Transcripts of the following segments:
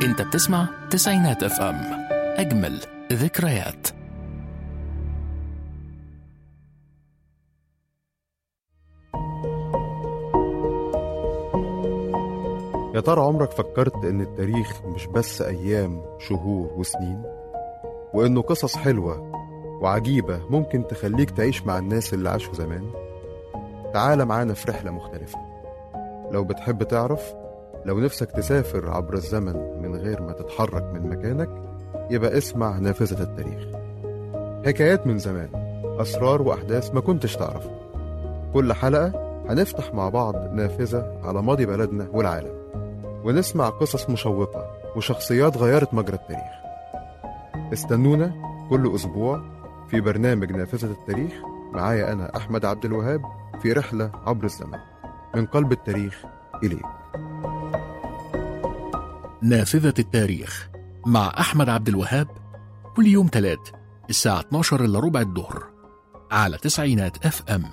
انت بتسمع تسعينات اف ام اجمل ذكريات يا ترى عمرك فكرت إن التاريخ مش بس أيام شهور وسنين وإنه قصص حلوة وعجيبة ممكن تخليك تعيش مع الناس اللي عاشوا زمان تعال معانا في رحلة مختلفة لو بتحب تعرف لو نفسك تسافر عبر الزمن من غير ما تتحرك من مكانك يبقى اسمع نافذة التاريخ حكايات من زمان أسرار وأحداث ما كنتش تعرفها كل حلقة هنفتح مع بعض نافذة على ماضي بلدنا والعالم ونسمع قصص مشوقة وشخصيات غيرت مجرى التاريخ استنونا كل أسبوع في برنامج نافذة التاريخ معايا أنا أحمد عبد الوهاب في رحلة عبر الزمن من قلب التاريخ إليك نافذة التاريخ مع أحمد عبد الوهاب كل يوم تلات الساعة 12 إلا ربع الظهر على تسعينات اف ام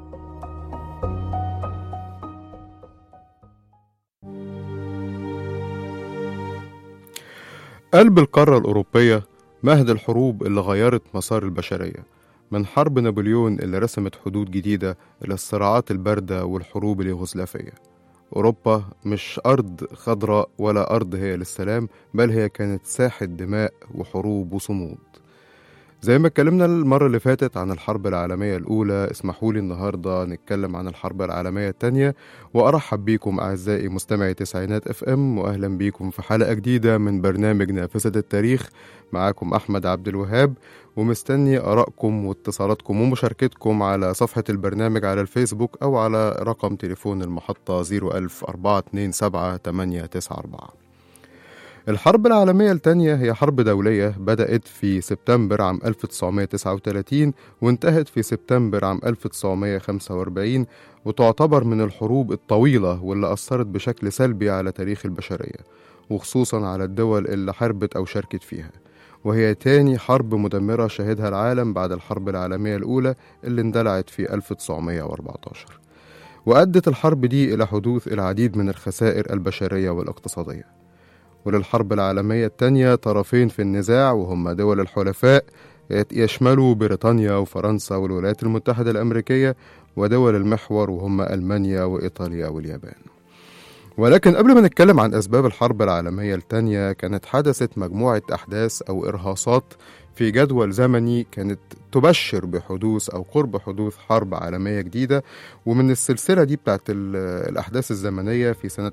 قلب القارة الأوروبية مهد الحروب اللي غيرت مسار البشرية من حرب نابليون اللي رسمت حدود جديدة إلى الصراعات الباردة والحروب اليوغوسلافية أوروبا مش أرض خضراء ولا أرض هي للسلام بل هي كانت ساحة دماء وحروب وصمود زي ما اتكلمنا المرة اللي فاتت عن الحرب العالمية الأولى اسمحوا لي النهاردة نتكلم عن الحرب العالمية التانية وأرحب بيكم أعزائي مستمعي تسعينات اف ام وأهلا بيكم في حلقة جديدة من برنامج نافذة التاريخ معاكم أحمد عبد الوهاب ومستني آرائكم واتصالاتكم ومشاركتكم على صفحة البرنامج على الفيسبوك أو على رقم تليفون المحطة 01000 427 894 الحرب العالمية الثانية هي حرب دولية بدأت في سبتمبر عام 1939 وانتهت في سبتمبر عام 1945 وتعتبر من الحروب الطويلة واللي أثرت بشكل سلبي على تاريخ البشرية وخصوصا على الدول اللي حاربت أو شاركت فيها وهي تاني حرب مدمرة شهدها العالم بعد الحرب العالمية الأولى اللي اندلعت في 1914 وأدت الحرب دي إلى حدوث العديد من الخسائر البشرية والاقتصادية وللحرب العالمية الثانية طرفين في النزاع وهم دول الحلفاء يشملوا بريطانيا وفرنسا والولايات المتحدة الأمريكية ودول المحور وهم ألمانيا وإيطاليا واليابان ولكن قبل ما نتكلم عن أسباب الحرب العالمية الثانية كانت حدثت مجموعة أحداث أو إرهاصات في جدول زمني كانت تبشر بحدوث أو قرب حدوث حرب عالمية جديدة ومن السلسلة دي بتاعت الأحداث الزمنية في سنة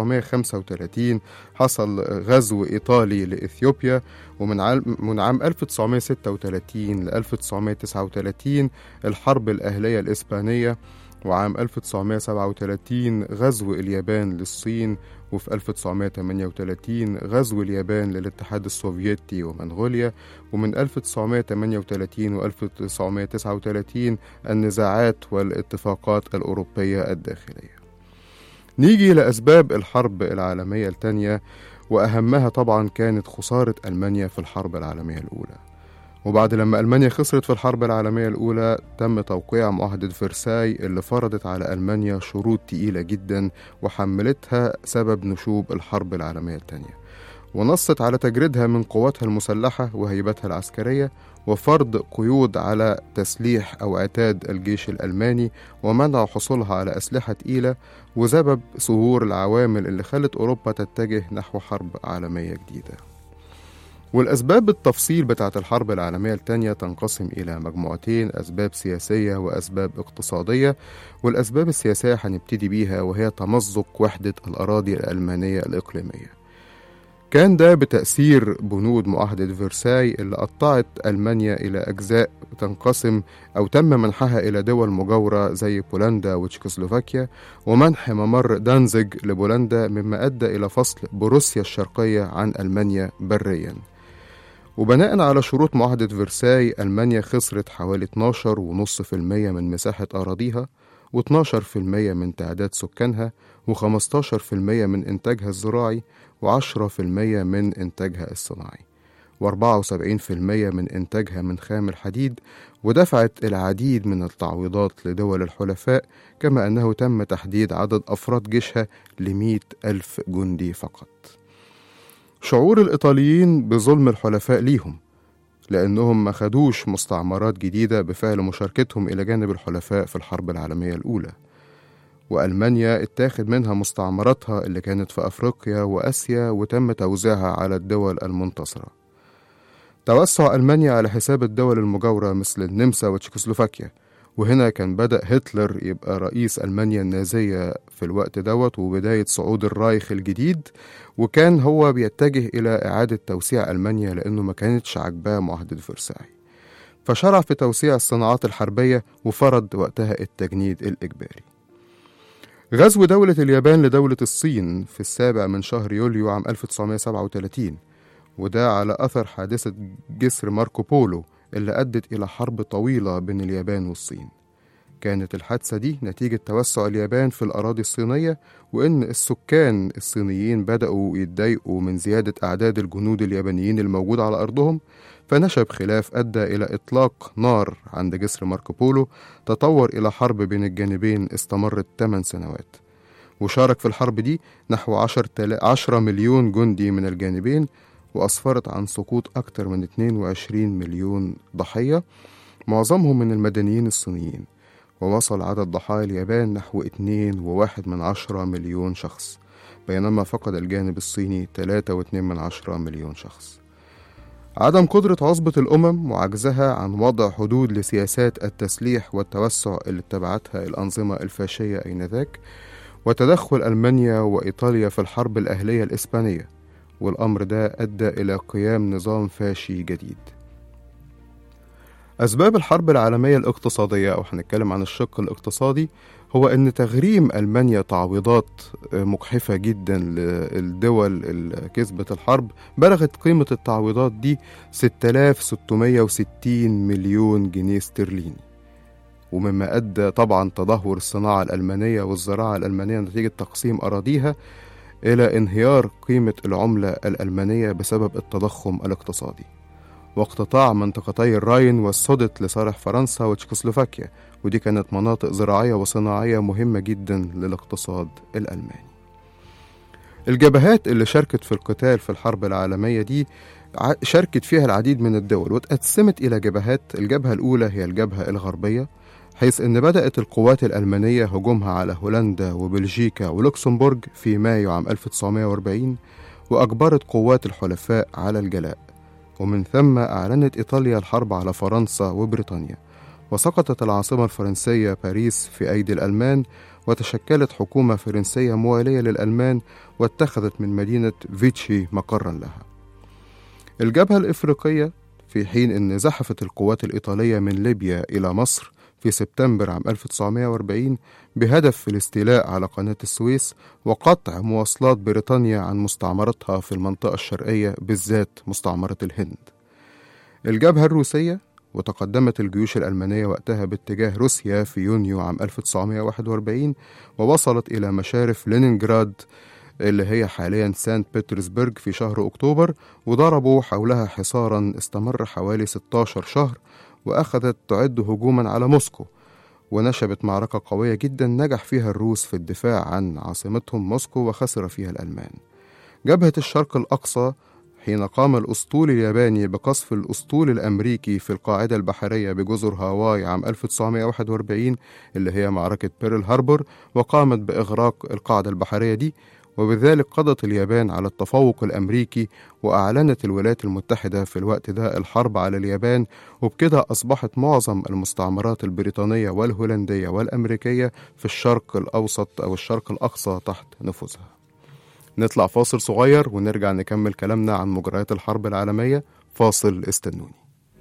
1935 حصل غزو إيطالي لإثيوبيا ومن عام من عام 1936 ل 1939 الحرب الأهلية الإسبانية وعام 1937 غزو اليابان للصين وفي 1938 غزو اليابان للاتحاد السوفيتي ومنغوليا ومن 1938 و 1939 النزاعات والاتفاقات الأوروبية الداخلية نيجي لأسباب الحرب العالمية الثانية وأهمها طبعا كانت خسارة ألمانيا في الحرب العالمية الأولى وبعد لما ألمانيا خسرت في الحرب العالمية الأولى تم توقيع معاهدة فرساي اللي فرضت على ألمانيا شروط تقيلة جدا وحملتها سبب نشوب الحرب العالمية الثانية ونصت على تجريدها من قواتها المسلحة وهيبتها العسكرية وفرض قيود على تسليح أو عتاد الجيش الألماني ومنع حصولها على أسلحة تقيلة وسبب ظهور العوامل اللي خلت أوروبا تتجه نحو حرب عالمية جديدة والأسباب بالتفصيل بتاعة الحرب العالمية الثانية تنقسم إلى مجموعتين أسباب سياسية وأسباب اقتصادية والأسباب السياسية هنبتدي بيها وهي تمزق وحدة الأراضي الألمانية الإقليمية كان ده بتأثير بنود معاهدة فرساي اللي قطعت ألمانيا إلى أجزاء تنقسم أو تم منحها إلى دول مجاورة زي بولندا وتشيكوسلوفاكيا ومنح ممر دانزيج لبولندا مما أدى إلى فصل بروسيا الشرقية عن ألمانيا برياً وبناء على شروط معاهدة فرساي ألمانيا خسرت حوالي 12.5% من مساحة أراضيها و12% من تعداد سكانها و15% من إنتاجها الزراعي و10% من إنتاجها الصناعي و74% من إنتاجها من خام الحديد ودفعت العديد من التعويضات لدول الحلفاء كما أنه تم تحديد عدد أفراد جيشها لمئة ألف جندي فقط شعور الإيطاليين بظلم الحلفاء ليهم لأنهم ما خدوش مستعمرات جديدة بفعل مشاركتهم إلى جانب الحلفاء في الحرب العالمية الأولى وألمانيا اتاخد منها مستعمراتها اللي كانت في أفريقيا وآسيا وتم توزيعها على الدول المنتصرة توسع ألمانيا على حساب الدول المجاورة مثل النمسا وتشيكوسلوفاكيا وهنا كان بدأ هتلر يبقى رئيس ألمانيا النازية في الوقت دوت وبداية صعود الرايخ الجديد وكان هو بيتجه إلى إعادة توسيع ألمانيا لأنه ما كانتش عاجباه معاهدة فرساي فشرع في توسيع الصناعات الحربية وفرض وقتها التجنيد الإجباري غزو دولة اليابان لدولة الصين في السابع من شهر يوليو عام 1937 وده على أثر حادثة جسر ماركو بولو اللي أدت إلى حرب طويلة بين اليابان والصين كانت الحادثة دي نتيجة توسع اليابان في الأراضي الصينية وإن السكان الصينيين بدأوا يتضايقوا من زيادة أعداد الجنود اليابانيين الموجود على أرضهم فنشب خلاف أدى إلى إطلاق نار عند جسر ماركو بولو تطور إلى حرب بين الجانبين استمرت 8 سنوات وشارك في الحرب دي نحو 10 مليون جندي من الجانبين وأسفرت عن سقوط أكثر من 22 مليون ضحية معظمهم من المدنيين الصينيين ووصل عدد ضحايا اليابان نحو 2.1 من عشرة مليون شخص بينما فقد الجانب الصيني 3.2 من عشرة مليون شخص عدم قدرة عصبة الأمم وعجزها عن وضع حدود لسياسات التسليح والتوسع اللي اتبعتها الأنظمة الفاشية أينذاك وتدخل ألمانيا وإيطاليا في الحرب الأهلية الإسبانية والأمر ده أدى إلى قيام نظام فاشي جديد أسباب الحرب العالمية الاقتصادية أو هنتكلم عن الشق الاقتصادي هو أن تغريم ألمانيا تعويضات مجحفة جدا للدول اللي كسبت الحرب بلغت قيمة التعويضات دي 6660 مليون جنيه استرليني ومما أدى طبعا تدهور الصناعة الألمانية والزراعة الألمانية نتيجة تقسيم أراضيها إلى انهيار قيمة العملة الألمانية بسبب التضخم الاقتصادي واقتطاع منطقتي الراين والسودت لصالح فرنسا وتشيكوسلوفاكيا ودي كانت مناطق زراعية وصناعية مهمة جدا للاقتصاد الألماني الجبهات اللي شاركت في القتال في الحرب العالمية دي شاركت فيها العديد من الدول واتقسمت إلى جبهات الجبهة الأولى هي الجبهة الغربية حيث أن بدأت القوات الألمانية هجومها على هولندا وبلجيكا ولوكسمبورغ في مايو عام 1940 وأجبرت قوات الحلفاء على الجلاء ومن ثم أعلنت إيطاليا الحرب على فرنسا وبريطانيا وسقطت العاصمة الفرنسية باريس في أيدي الألمان وتشكلت حكومة فرنسية موالية للألمان واتخذت من مدينة فيتشي مقرا لها الجبهة الإفريقية في حين أن زحفت القوات الإيطالية من ليبيا إلى مصر في سبتمبر عام 1940 بهدف الاستيلاء على قناة السويس وقطع مواصلات بريطانيا عن مستعمرتها في المنطقة الشرقية بالذات مستعمرة الهند. الجبهة الروسية وتقدمت الجيوش الألمانية وقتها باتجاه روسيا في يونيو عام 1941 ووصلت إلى مشارف لينينجراد اللي هي حاليا سانت بطرسبرغ في شهر أكتوبر وضربوا حولها حصارا استمر حوالي 16 شهر وأخذت تعد هجوما على موسكو ونشبت معركة قوية جدا نجح فيها الروس في الدفاع عن عاصمتهم موسكو وخسر فيها الألمان جبهة الشرق الأقصى حين قام الأسطول الياباني بقصف الأسطول الأمريكي في القاعدة البحرية بجزر هاواي عام 1941 اللي هي معركة بيرل هاربور وقامت بإغراق القاعدة البحرية دي وبذلك قضت اليابان على التفوق الأمريكي وأعلنت الولايات المتحدة في الوقت ده الحرب على اليابان وبكده أصبحت معظم المستعمرات البريطانية والهولندية والأمريكية في الشرق الأوسط أو الشرق الأقصى تحت نفوذها نطلع فاصل صغير ونرجع نكمل كلامنا عن مجريات الحرب العالمية فاصل استنوني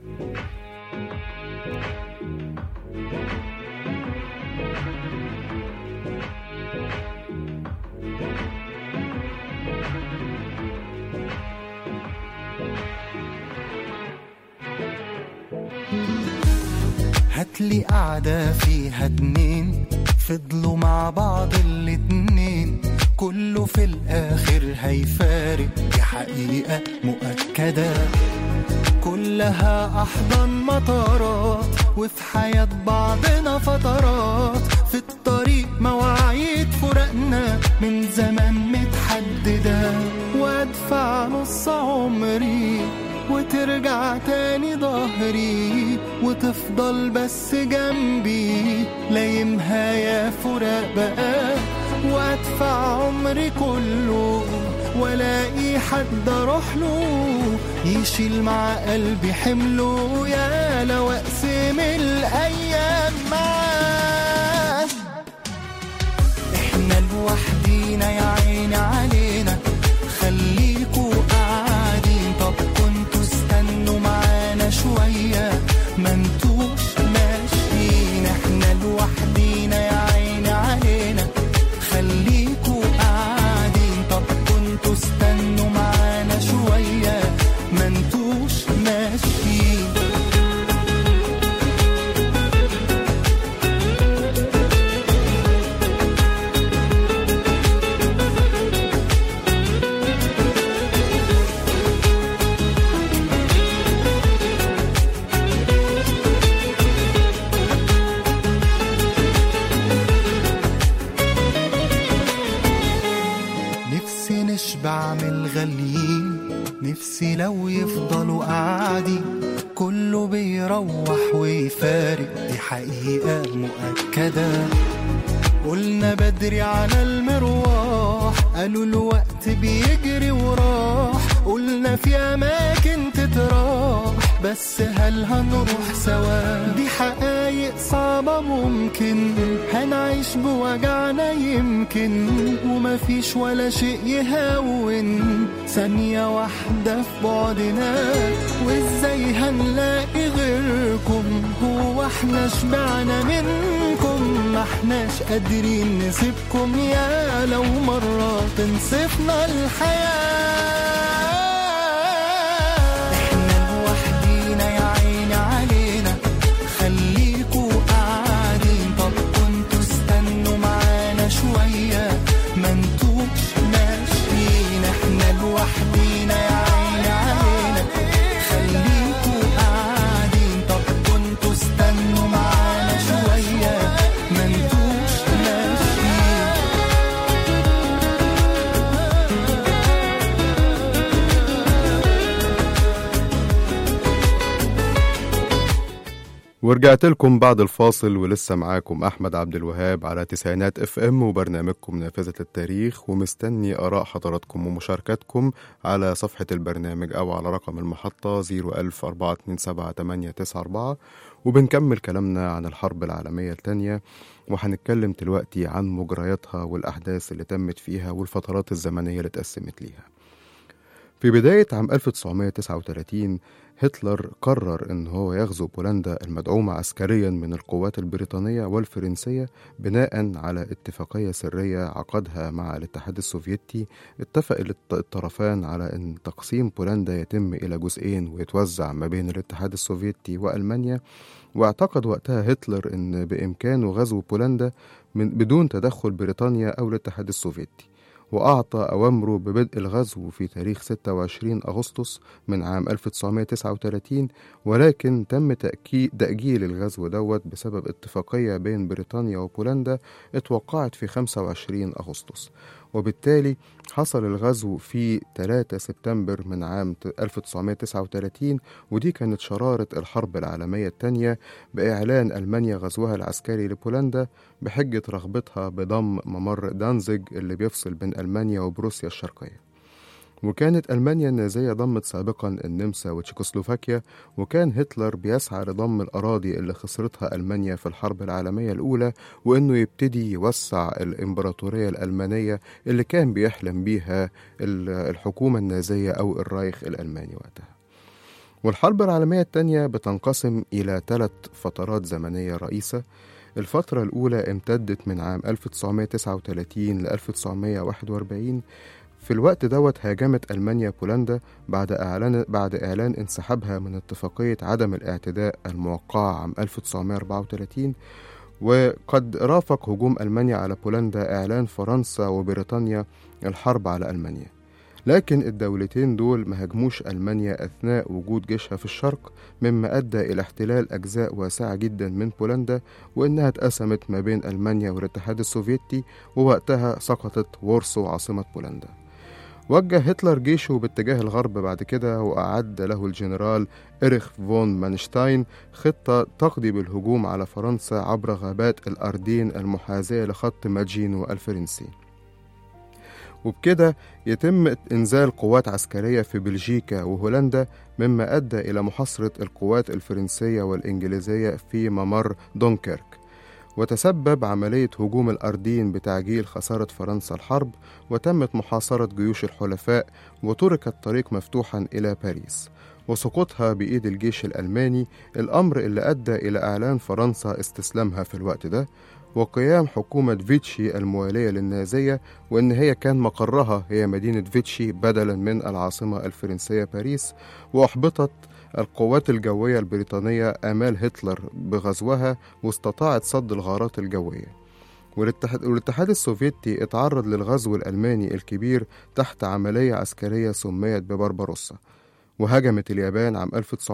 هاتلي قعدة فيها اتنين فضلوا مع بعض الاتنين كله في الآخر هيفارق دي حقيقة مؤكدة كلها أحضان مطارات وفي حياة بعضنا فترات في الطريق مواعيد فراقنا من زمان متحددة وادفع نص ترجع تاني ظهري وتفضل بس جنبي لا يمها يا فراق بقى وادفع عمري كله والاقي حد اروح له يشيل مع قلبي حمله يا لو اقسم الايام معاه احنا لوحدينا يا عيني علينا خليكوا قاعدين طب كنتوا استنوا معانا شوية ما انتوش ماشيين احنا لوحدينا يا عيني علينا خليكوا قاعدين طب كنتوا استنوا معانا شوية ما انتوش ماشيين نفسي نشبع من الغاليين نفسي لو يفضلوا قاعدين كله بيروح ويفارق دي حقيقة مؤكدة قلنا بدري على المروح قالوا الوقت بيجري وراح قلنا في أماكن تتراح بس هل هنروح سوا دي حقايق صعبة ممكن هنعيش بوجعنا يمكن ومفيش ولا شيء يهون ثانية واحدة في بعدنا وازاي هنلاقي غيركم هو احنا شبعنا منكم ما احناش قادرين نسيبكم يا لو مرة تنصفنا الحياة احنا لوحدينا يا عيني علينا خليكوا قاعدين طب كنتوا استنوا معانا شوية ما انتوش ماشيين احنا لوحدينا يا عيني علينا خليكوا قاعدين طب كنتوا استنوا معانا شوية ما انتوش ماشيين ورجعت لكم بعد الفاصل ولسه معاكم أحمد عبد الوهاب على تسعينات اف ام وبرنامجكم نافذة التاريخ ومستني آراء حضراتكم ومشاركاتكم على صفحة البرنامج أو على رقم المحطة 010427894 وبنكمل كلامنا عن الحرب العالمية الثانية وهنتكلم دلوقتي عن مجرياتها والأحداث اللي تمت فيها والفترات الزمنية اللي اتقسمت ليها في بداية عام 1939 هتلر قرر أن هو يغزو بولندا المدعومة عسكريا من القوات البريطانية والفرنسية بناء على اتفاقية سرية عقدها مع الاتحاد السوفيتي اتفق الط- الطرفان على أن تقسيم بولندا يتم إلى جزئين ويتوزع ما بين الاتحاد السوفيتي وألمانيا واعتقد وقتها هتلر أن بإمكانه غزو بولندا من بدون تدخل بريطانيا أو الاتحاد السوفيتي وأعطى أوامره ببدء الغزو في تاريخ 26 أغسطس من عام 1939 ولكن تم تأكيد تأجيل الغزو دوت بسبب اتفاقية بين بريطانيا وبولندا اتوقعت في 25 أغسطس وبالتالي حصل الغزو في 3 سبتمبر من عام 1939 ودي كانت شرارة الحرب العالمية الثانية بإعلان ألمانيا غزوها العسكري لبولندا بحجة رغبتها بضم ممر دانزيج اللي بيفصل بين ألمانيا وبروسيا الشرقية وكانت ألمانيا النازية ضمت سابقا النمسا وتشيكوسلوفاكيا وكان هتلر بيسعى لضم الأراضي اللي خسرتها ألمانيا في الحرب العالمية الأولى وإنه يبتدي يوسع الإمبراطورية الألمانية اللي كان بيحلم بيها ال- الحكومة النازية أو الرايخ الألماني وقتها والحرب العالمية الثانية بتنقسم إلى ثلاث فترات زمنية رئيسة الفترة الأولى امتدت من عام 1939 ل 1941 في الوقت دوت هاجمت ألمانيا بولندا بعد إعلان بعد إعلان انسحابها من اتفاقية عدم الاعتداء الموقعة عام 1934 وقد رافق هجوم ألمانيا على بولندا إعلان فرنسا وبريطانيا الحرب على ألمانيا لكن الدولتين دول ما هاجموش ألمانيا أثناء وجود جيشها في الشرق مما أدى إلى احتلال أجزاء واسعة جدا من بولندا وإنها اتقسمت ما بين ألمانيا والاتحاد السوفيتي ووقتها سقطت وورسو عاصمة بولندا وجه هتلر جيشه باتجاه الغرب بعد كده وأعد له الجنرال إريخ فون مانشتاين خطة تقضي بالهجوم على فرنسا عبر غابات الأردين المحاذية لخط ماجينو الفرنسي وبكده يتم إنزال قوات عسكرية في بلجيكا وهولندا مما أدى إلى محاصرة القوات الفرنسية والإنجليزية في ممر دونكيرك وتسبب عملية هجوم الأردين بتعجيل خسارة فرنسا الحرب وتمت محاصرة جيوش الحلفاء وترك الطريق مفتوحا إلى باريس وسقوطها بإيد الجيش الألماني الأمر اللي أدى إلى إعلان فرنسا استسلامها في الوقت ده وقيام حكومة فيتشي الموالية للنازية وإن هي كان مقرها هي مدينة فيتشي بدلا من العاصمة الفرنسية باريس وأحبطت القوات الجوية البريطانية آمال هتلر بغزوها واستطاعت صد الغارات الجوية والاتحاد, والاتحاد السوفيتي اتعرض للغزو الألماني الكبير تحت عملية عسكرية سميت ببربروسا وهجمت اليابان عام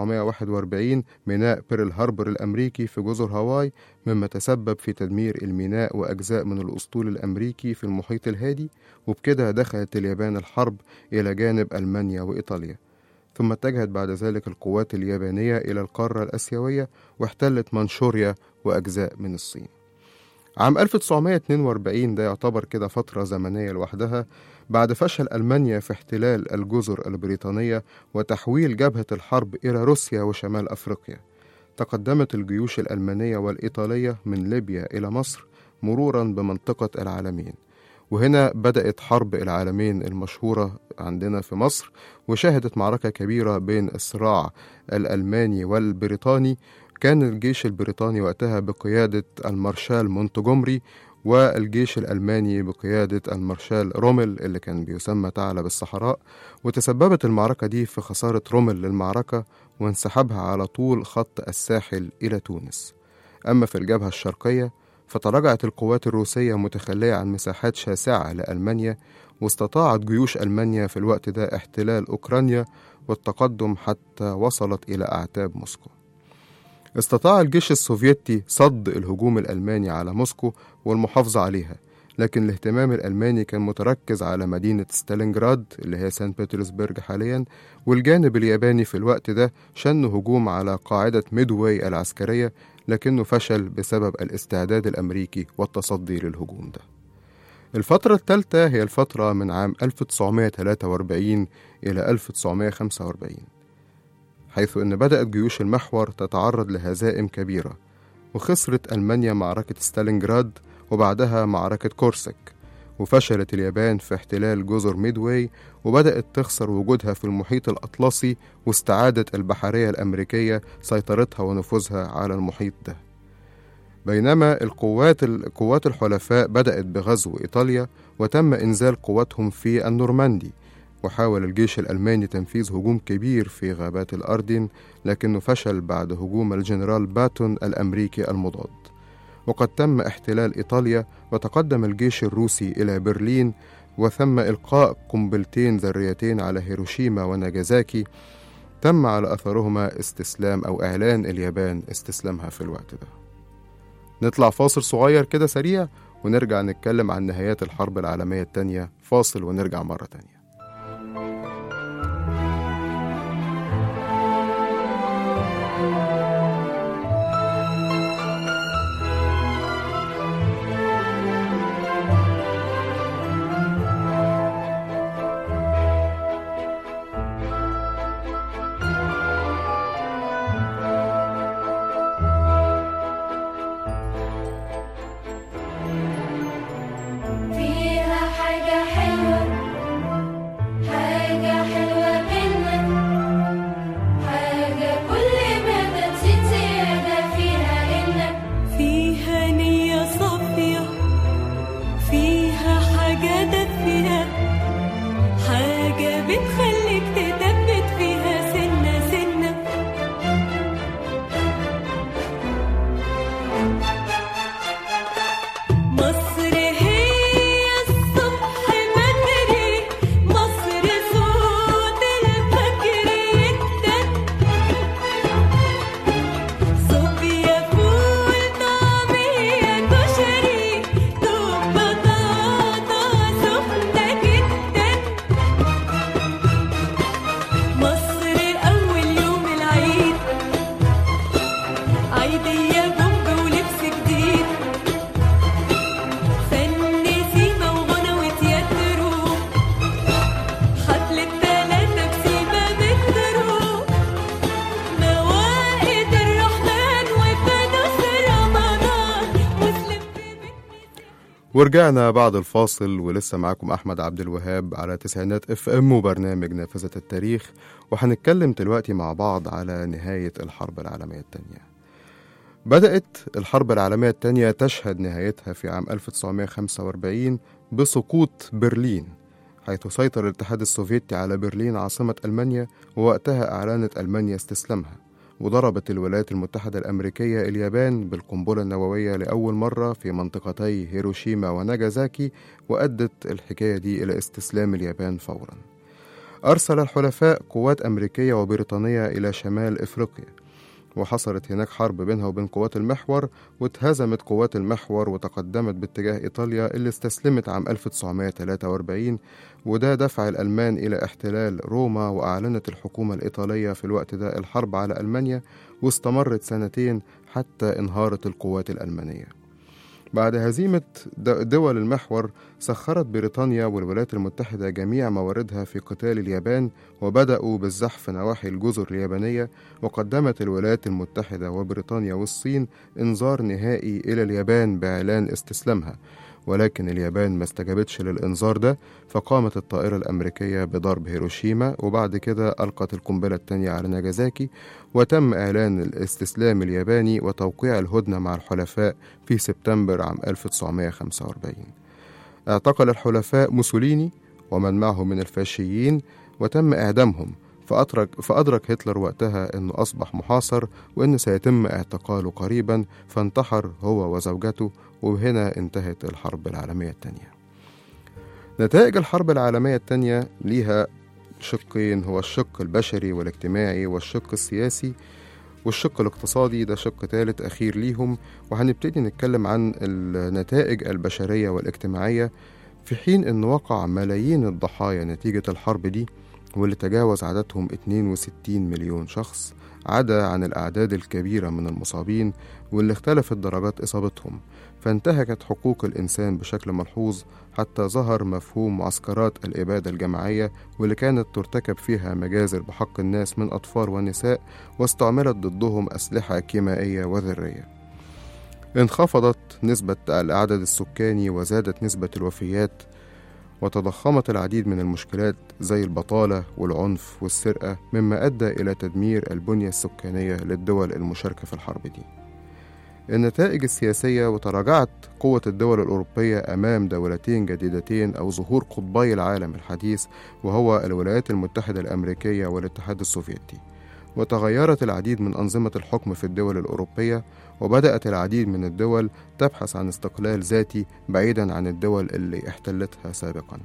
1941 ميناء بيرل هاربر الأمريكي في جزر هاواي مما تسبب في تدمير الميناء وأجزاء من الأسطول الأمريكي في المحيط الهادي وبكده دخلت اليابان الحرب إلى جانب ألمانيا وإيطاليا ثم اتجهت بعد ذلك القوات اليابانية إلى القارة الآسيوية واحتلت منشوريا وأجزاء من الصين عام 1942 ده يعتبر كده فترة زمنية لوحدها بعد فشل ألمانيا في احتلال الجزر البريطانية وتحويل جبهة الحرب إلى روسيا وشمال أفريقيا تقدمت الجيوش الألمانية والإيطالية من ليبيا إلى مصر مرورا بمنطقة العالمين وهنا بدأت حرب العالمين المشهورة عندنا في مصر وشهدت معركة كبيرة بين الصراع الألماني والبريطاني كان الجيش البريطاني وقتها بقيادة المارشال مونتجومري والجيش الألماني بقيادة المارشال رومل اللي كان بيسمى ثعلب الصحراء وتسببت المعركة دي في خسارة رومل للمعركة وانسحابها على طول خط الساحل إلى تونس أما في الجبهة الشرقية فتراجعت القوات الروسية متخلية عن مساحات شاسعة لألمانيا واستطاعت جيوش ألمانيا في الوقت ده احتلال أوكرانيا والتقدم حتى وصلت إلى أعتاب موسكو استطاع الجيش السوفيتي صد الهجوم الألماني على موسكو والمحافظة عليها لكن الاهتمام الألماني كان متركز على مدينة ستالينجراد اللي هي سان بطرسبرج حاليا والجانب الياباني في الوقت ده شن هجوم على قاعدة ميدواي العسكرية لكنه فشل بسبب الاستعداد الأمريكي والتصدي للهجوم ده الفترة الثالثة هي الفترة من عام 1943 إلى 1945 حيث أن بدأت جيوش المحور تتعرض لهزائم كبيرة وخسرت ألمانيا معركة ستالينجراد وبعدها معركة كورسك وفشلت اليابان في احتلال جزر ميدواي وبدأت تخسر وجودها في المحيط الأطلسي واستعادت البحرية الأمريكية سيطرتها ونفوذها على المحيط ده بينما القوات القوات الحلفاء بدأت بغزو إيطاليا وتم إنزال قواتهم في النورماندي وحاول الجيش الألماني تنفيذ هجوم كبير في غابات الأردن لكنه فشل بعد هجوم الجنرال باتون الأمريكي المضاد وقد تم احتلال إيطاليا وتقدم الجيش الروسي إلى برلين وثم إلقاء قنبلتين ذريتين على هيروشيما وناجازاكي تم على أثرهما استسلام أو إعلان اليابان استسلامها في الوقت ده نطلع فاصل صغير كده سريع ونرجع نتكلم عن نهايات الحرب العالمية التانية فاصل ونرجع مرة تانية فيها حاجة حلوة حاجة حلوة منا حاجة كل ما تزيد زيادة فيها إنك فيها نية صافية فيها حاجة دافية حاجة بتخليك تثبت فيها سنة سنة مصر هي الصبح بدري مصر صوت الفجر يدن صوفيا فول طعمية كشري دوب بطاطا سخنة جدا ورجعنا بعد الفاصل ولسه معاكم أحمد عبد الوهاب على تسعينات اف ام وبرنامج نافذة التاريخ وهنتكلم دلوقتي مع بعض على نهاية الحرب العالمية الثانية بدأت الحرب العالمية الثانية تشهد نهايتها في عام 1945 بسقوط برلين حيث سيطر الاتحاد السوفيتي على برلين عاصمة ألمانيا ووقتها أعلنت ألمانيا استسلامها وضربت الولايات المتحدة الأمريكية اليابان بالقنبلة النووية لأول مرة في منطقتي هيروشيما وناجازاكي وأدت الحكاية دي إلى استسلام اليابان فورا أرسل الحلفاء قوات أمريكية وبريطانية إلى شمال إفريقيا وحصلت هناك حرب بينها وبين قوات المحور واتهزمت قوات المحور وتقدمت باتجاه إيطاليا اللي استسلمت عام 1943 وده دفع الألمان إلى احتلال روما وأعلنت الحكومة الإيطالية في الوقت ده الحرب على ألمانيا واستمرت سنتين حتى انهارت القوات الألمانية بعد هزيمة د- دول المحور سخرت بريطانيا والولايات المتحدة جميع مواردها في قتال اليابان وبدأوا بالزحف نواحي الجزر اليابانية وقدمت الولايات المتحدة وبريطانيا والصين إنذار نهائي إلى اليابان بإعلان استسلامها ولكن اليابان ما استجابتش للإنذار ده فقامت الطائرة الأمريكية بضرب هيروشيما وبعد كده ألقت القنبلة الثانية على ناجازاكي وتم إعلان الاستسلام الياباني وتوقيع الهدنة مع الحلفاء في سبتمبر عام 1945 اعتقل الحلفاء موسوليني ومن معه من الفاشيين وتم إعدامهم فأدرك, فأدرك هتلر وقتها أنه أصبح محاصر وأن سيتم اعتقاله قريبا فانتحر هو وزوجته وهنا انتهت الحرب العالمية الثانية نتائج الحرب العالمية الثانية ليها شقين هو الشق البشري والاجتماعي والشق السياسي والشق الاقتصادي ده شق ثالث أخير ليهم وهنبتدي نتكلم عن النتائج البشرية والاجتماعية في حين أن وقع ملايين الضحايا نتيجة الحرب دي واللي تجاوز عددهم 62 مليون شخص عدا عن الأعداد الكبيرة من المصابين واللي اختلفت درجات إصابتهم فانتهكت حقوق الإنسان بشكل ملحوظ حتى ظهر مفهوم معسكرات الإبادة الجماعية واللي كانت ترتكب فيها مجازر بحق الناس من أطفال ونساء واستعملت ضدهم أسلحة كيميائية وذرية انخفضت نسبة العدد السكاني وزادت نسبة الوفيات وتضخمت العديد من المشكلات زي البطالة والعنف والسرقة مما أدى إلى تدمير البنية السكانية للدول المشاركة في الحرب دي النتائج السياسية وتراجعت قوة الدول الأوروبية أمام دولتين جديدتين أو ظهور قطبي العالم الحديث وهو الولايات المتحدة الأمريكية والاتحاد السوفيتي وتغيرت العديد من أنظمة الحكم في الدول الأوروبية وبدأت العديد من الدول تبحث عن استقلال ذاتي بعيدا عن الدول اللي احتلتها سابقا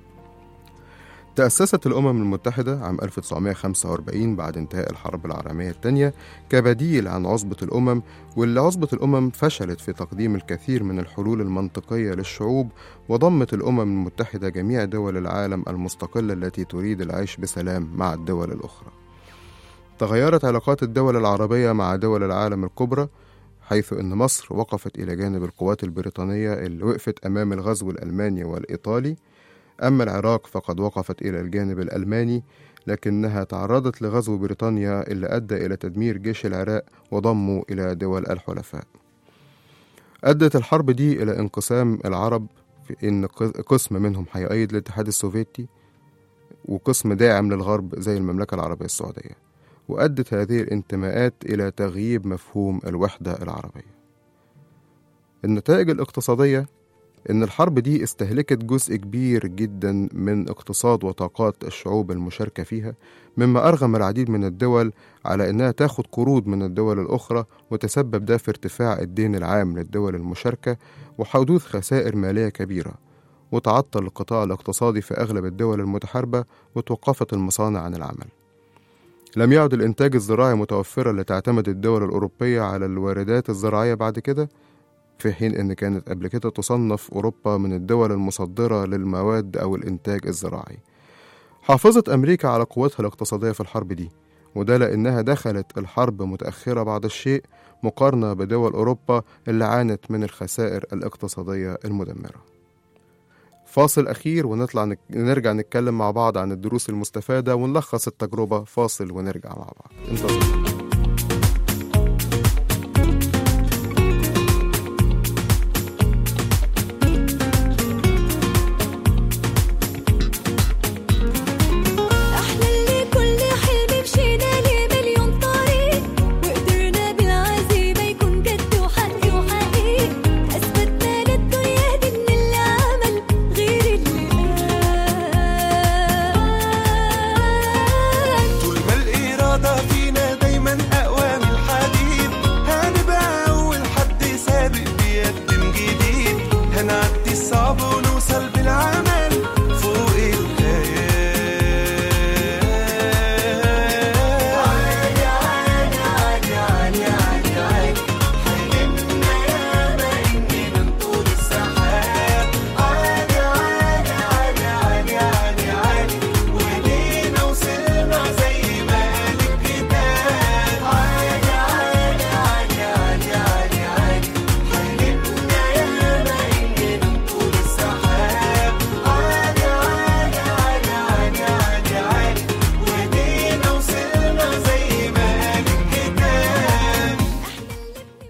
تأسست الأمم المتحدة عام 1945 بعد انتهاء الحرب العالمية الثانية كبديل عن عصبة الأمم واللي عصبة الأمم فشلت في تقديم الكثير من الحلول المنطقية للشعوب وضمت الأمم المتحدة جميع دول العالم المستقلة التي تريد العيش بسلام مع الدول الأخرى تغيرت علاقات الدول العربية مع دول العالم الكبرى حيث أن مصر وقفت إلى جانب القوات البريطانية اللي وقفت أمام الغزو الألماني والإيطالي أما العراق فقد وقفت إلى الجانب الألماني لكنها تعرضت لغزو بريطانيا اللي أدى إلى تدمير جيش العراق وضمه إلى دول الحلفاء أدت الحرب دي إلى انقسام العرب في إن قسم منهم هيأيد الاتحاد السوفيتي وقسم داعم للغرب زي المملكة العربية السعودية وأدت هذه الانتماءات إلى تغييب مفهوم الوحدة العربية النتائج الاقتصادية إن الحرب دي استهلكت جزء كبير جدا من اقتصاد وطاقات الشعوب المشاركة فيها مما أرغم العديد من الدول على إنها تاخد قروض من الدول الأخرى وتسبب ده في ارتفاع الدين العام للدول المشاركة وحدوث خسائر مالية كبيرة وتعطل القطاع الاقتصادي في أغلب الدول المتحاربة وتوقفت المصانع عن العمل لم يعد الإنتاج الزراعي متوفرا لتعتمد الدول الأوروبية على الواردات الزراعية بعد كده في حين إن كانت قبل كده تصنف أوروبا من الدول المصدرة للمواد أو الإنتاج الزراعي حافظت أمريكا على قوتها الاقتصادية في الحرب دي وده لأنها دخلت الحرب متأخرة بعض الشيء مقارنة بدول أوروبا اللي عانت من الخسائر الاقتصادية المدمرة فاصل أخير ونطلع نك... نرجع نتكلم مع بعض عن الدروس المستفادة ونلخص التجربة فاصل ونرجع مع بعض انتظروا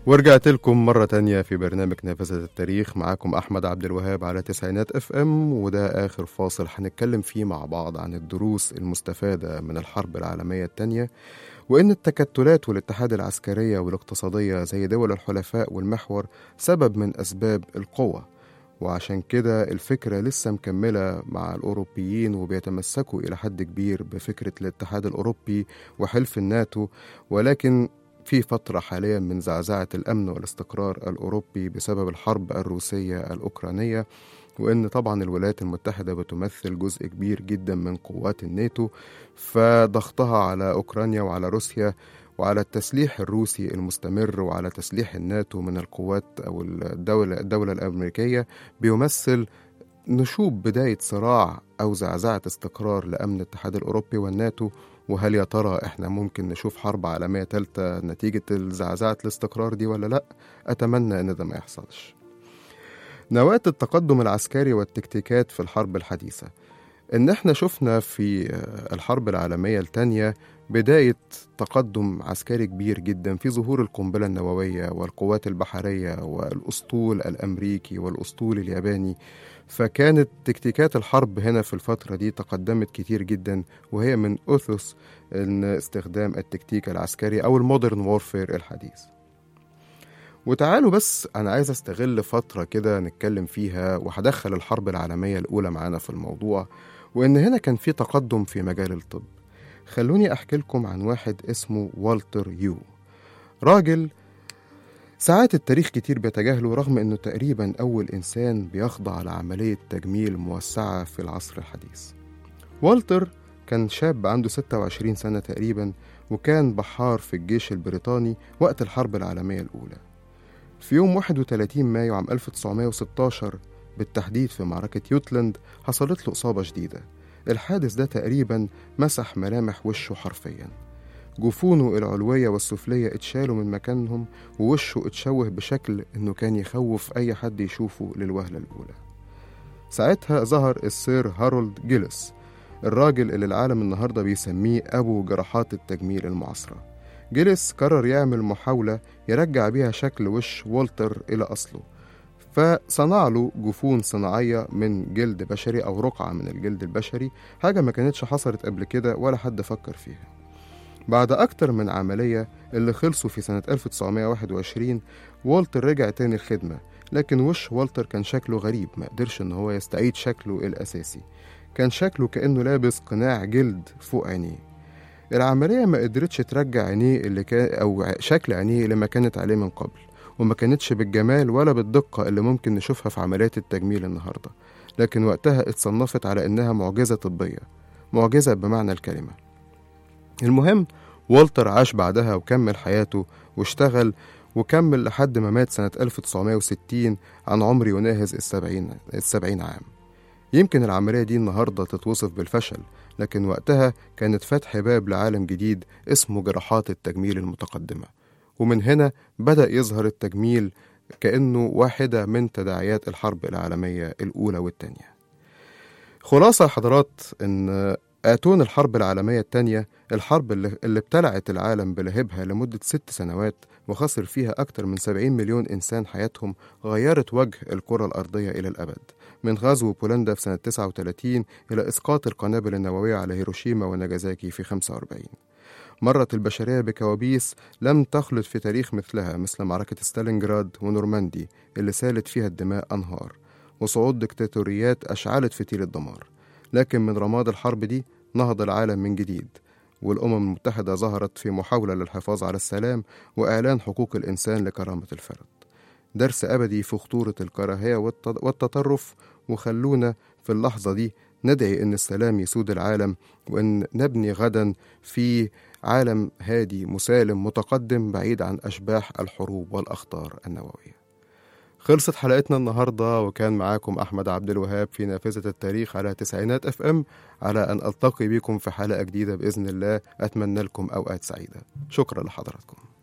ورجعت لكم مرة تانية في برنامج نافذة التاريخ معاكم أحمد عبد الوهاب على تسعينات اف ام وده آخر فاصل هنتكلم فيه مع بعض عن الدروس المستفادة من الحرب العالمية التانية وإن التكتلات والاتحاد العسكرية والاقتصادية زي دول الحلفاء والمحور سبب من أسباب القوة وعشان كده الفكرة لسه مكملة مع الأوروبيين وبيتمسكوا إلى حد كبير بفكرة الاتحاد الأوروبي وحلف الناتو ولكن في فترة حاليا من زعزعة الأمن والاستقرار الأوروبي بسبب الحرب الروسية الأوكرانية وإن طبعا الولايات المتحدة بتمثل جزء كبير جدا من قوات الناتو فضغطها على أوكرانيا وعلى روسيا وعلى التسليح الروسي المستمر وعلى تسليح الناتو من القوات أو الدولة, الدولة الأمريكية بيمثل نشوب بداية صراع أو زعزعة استقرار لأمن الاتحاد الأوروبي والناتو وهل يا ترى إحنا ممكن نشوف حرب عالمية تالتة نتيجة زعزعة الاستقرار دي ولا لأ؟ أتمنى إن ده ما يحصلش نواة التقدم العسكري والتكتيكات في الحرب الحديثة إن إحنا شفنا في الحرب العالمية التانية بداية تقدم عسكري كبير جدا في ظهور القنبلة النووية والقوات البحرية والأسطول الأمريكي والأسطول الياباني فكانت تكتيكات الحرب هنا في الفترة دي تقدمت كتير جدا وهي من أسس إن استخدام التكتيك العسكري أو المودرن وورفير الحديث وتعالوا بس أنا عايز أستغل فترة كده نتكلم فيها وهدخل الحرب العالمية الأولى معانا في الموضوع وإن هنا كان في تقدم في مجال الطب خلوني أحكي لكم عن واحد اسمه والتر يو راجل ساعات التاريخ كتير بيتجاهله رغم إنه تقريبا أول إنسان بيخضع لعملية تجميل موسعة في العصر الحديث والتر كان شاب عنده 26 سنة تقريبا وكان بحار في الجيش البريطاني وقت الحرب العالمية الأولى في يوم 31 مايو عام 1916 بالتحديد في معركة يوتلاند حصلت له إصابة شديدة الحادث ده تقريبا مسح ملامح وشه حرفيا جفونه العلوية والسفلية اتشالوا من مكانهم ووشه اتشوه بشكل انه كان يخوف اي حد يشوفه للوهلة الاولى ساعتها ظهر السير هارولد جيلس الراجل اللي العالم النهاردة بيسميه أبو جراحات التجميل المعاصرة جيلس قرر يعمل محاولة يرجع بيها شكل وش والتر إلى أصله فصنع له جفون صناعية من جلد بشري أو رقعة من الجلد البشري حاجة ما كانتش حصلت قبل كده ولا حد فكر فيها بعد أكتر من عملية اللي خلصوا في سنة 1921 والتر رجع تاني الخدمة لكن وش والتر كان شكله غريب ما قدرش إن هو يستعيد شكله الأساسي كان شكله كأنه لابس قناع جلد فوق عينيه العملية ما قدرتش ترجع عينيه اللي كان أو شكل عينيه اللي ما كانت عليه من قبل وما كانتش بالجمال ولا بالدقة اللي ممكن نشوفها في عمليات التجميل النهاردة لكن وقتها اتصنفت على إنها معجزة طبية معجزة بمعنى الكلمة المهم والتر عاش بعدها وكمل حياته واشتغل وكمل لحد ما مات سنة 1960 عن عمر يناهز السبعين, السبعين عام يمكن العملية دي النهاردة تتوصف بالفشل لكن وقتها كانت فتح باب لعالم جديد اسمه جراحات التجميل المتقدمة ومن هنا بدأ يظهر التجميل كأنه واحدة من تداعيات الحرب العالمية الأولى والتانية خلاصة حضرات إن آتون الحرب العالمية التانية الحرب اللي, اللي ابتلعت العالم بلهبها لمدة ست سنوات وخسر فيها أكثر من 70 مليون إنسان حياتهم غيرت وجه الكرة الأرضية إلى الأبد من غزو بولندا في سنة 39 إلى إسقاط القنابل النووية على هيروشيما وناجازاكي في 45 مرت البشرية بكوابيس لم تخلد في تاريخ مثلها مثل معركة ستالينجراد ونورماندي اللي سالت فيها الدماء أنهار وصعود دكتاتوريات أشعلت فتيل الدمار لكن من رماد الحرب دي نهض العالم من جديد والأمم المتحدة ظهرت في محاولة للحفاظ على السلام وإعلان حقوق الإنسان لكرامة الفرد درس أبدي في خطورة الكراهية والتطرف وخلونا في اللحظة دي ندعي إن السلام يسود العالم وإن نبني غدا في عالم هادي مسالم متقدم بعيد عن أشباح الحروب والأخطار النووية خلصت حلقتنا النهاردة وكان معاكم أحمد عبد الوهاب في نافذة التاريخ على تسعينات اف ام على أن ألتقي بكم في حلقة جديدة بإذن الله أتمنى لكم أوقات سعيدة شكرا لحضراتكم